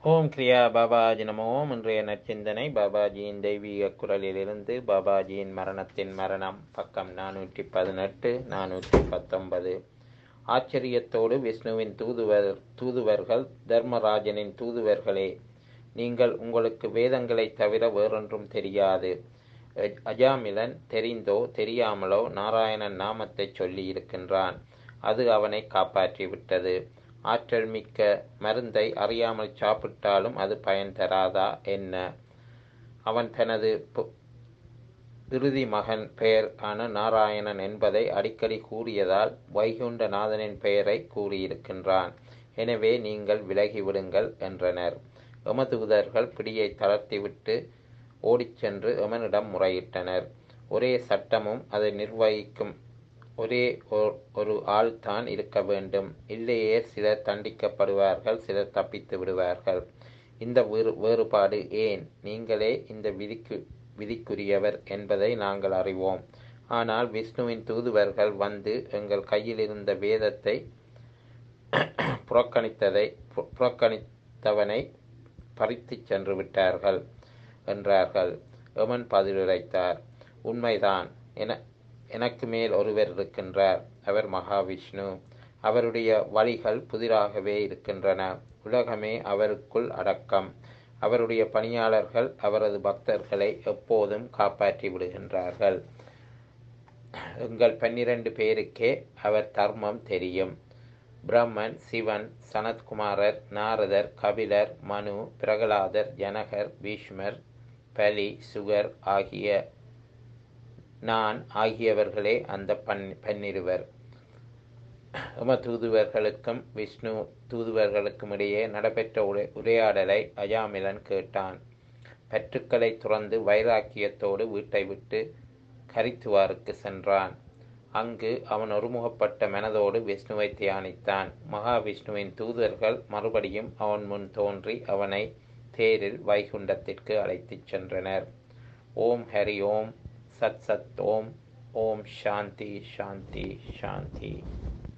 ஓம் கிரியா பாபாஜி நமோ இன்றைய நற்சிந்தனை பாபாஜியின் தெய்வீக குரலிலிருந்து பாபாஜியின் மரணத்தின் மரணம் பக்கம் நானூற்றி பதினெட்டு நானூற்றி பத்தொன்பது ஆச்சரியத்தோடு விஷ்ணுவின் தூதுவர் தூதுவர்கள் தர்மராஜனின் தூதுவர்களே நீங்கள் உங்களுக்கு வேதங்களை தவிர வேறொன்றும் தெரியாது அஜ்- அஜாமிலன் தெரிந்தோ தெரியாமலோ நாராயணன் நாமத்தை சொல்லி இருக்கின்றான் அது அவனை காப்பாற்றி விட்டது ஆற்றல் மிக்க மருந்தை அறியாமல் சாப்பிட்டாலும் அது பயன் தராதா என்ன அவன் தனது பு- இறுதி மகன் பெயர் ஆன நாராயணன் என்பதை அடிக்கடி கூறியதால் வைகுண்டநாதனின் பெயரை கூறியிருக்கின்றான் எனவே நீங்கள் விலகிவிடுங்கள் என்றனர் எமதூதர்கள் பிடியை தளர்த்திவிட்டு ஓடிச் சென்று எமனிடம் முறையிட்டனர் ஒரே சட்டமும் அதை நிர்வகிக்கும் ஒரே ஓர்- ஒரு ஆள் தான் இருக்க வேண்டும் இல்லையே சிலர் தண்டிக்கப்படுவார்கள் சிலர் தப்பித்து விடுவார்கள் இந்த வேறு வேறுபாடு ஏன் நீங்களே இந்த விதிக்கு விதிக்குரியவர் என்பதை நாங்கள் அறிவோம் ஆனால் விஷ்ணுவின் தூதுவர்கள் வந்து எங்கள் கையில் இருந்த வேதத்தை புறக்கணித்ததை பு- புறக்கணித்தவனை பறித்துச் சென்று விட்டார்கள் என்றார்கள் எமன் பதிலுரைத்தார் உண்மைதான் என எனக்கு மேல் ஒருவர் இருக்கின்றார் அவர் மகாவிஷ்ணு அவருடைய வழிகள் புதிராகவே இருக்கின்றன உலகமே அவருக்குள் அடக்கம் அவருடைய பணியாளர்கள் அவரது பக்தர்களை எப்போதும் காப்பாற்றி விடுகின்றார்கள் எங்கள் பன்னிரண்டு பேருக்கே அவர் தர்மம் தெரியும் பிரம்மன் சிவன் சனத்குமாரர் நாரதர் கபிலர் மனு பிரகலாதர் ஜனகர் பீஷ்மர் பலி சுகர் ஆகிய நான் ஆகியவர்களே அந்த பன் பன்னிருவர் உம தூதுவர்களுக்கும் விஷ்ணு தூதுவர்களுக்கும் இடையே நடைபெற்ற உரை உரையாடலை அஜாமிலன் கேட்டான் பற்றுக்களை துறந்து வைராக்கியத்தோடு வீட்டை விட்டு கரித்துவாருக்கு சென்றான் அங்கு அவன் ஒருமுகப்பட்ட மனதோடு விஷ்ணுவை தியானித்தான் மகாவிஷ்ணுவின் தூதர்கள் மறுபடியும் அவன் முன் தோன்றி அவனை தேரில் வைகுண்டத்திற்கு அழைத்துச் சென்றனர் ஓம் ஹரி ஓம் சத் சத் ஓம் ஓம் சாந்தி சாந்தி சாந்தி